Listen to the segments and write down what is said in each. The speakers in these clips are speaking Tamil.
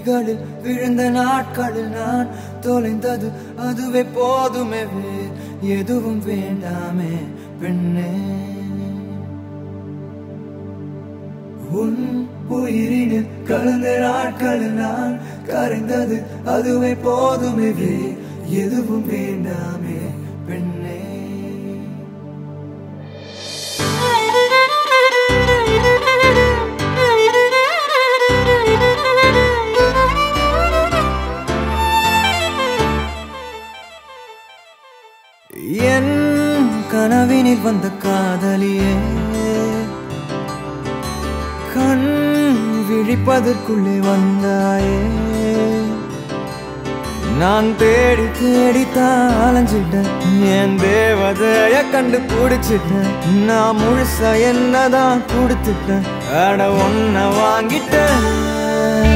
கைகளில் விழுந்த நாட்களில் நான் தொலைந்தது அதுவே போதுமே வேறு எதுவும் வேண்டாமே பெண்ணே உன் உயிரினில் கலந்த நாட்களில் நான் கரைந்தது அதுவே போதுமே வேறு எதுவும் வேண்டாமே பெண்ணே என் கனவினில் வந்த காதலியே கண் விழிப்பதற்குள்ளே வந்தாயே நான் தேடி தேடித்தான் அலைஞ்சிட்டேன் என் தேவதைய கண்டு பிடிச்சிட்டேன் நான் முழுசா என்னதான் கொடுத்துட்டேன் அட ஒன்ன வாங்கிட்டேன்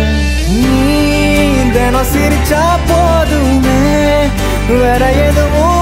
நீ தினம் சிரிச்சா போதுமே வேற எதுவும்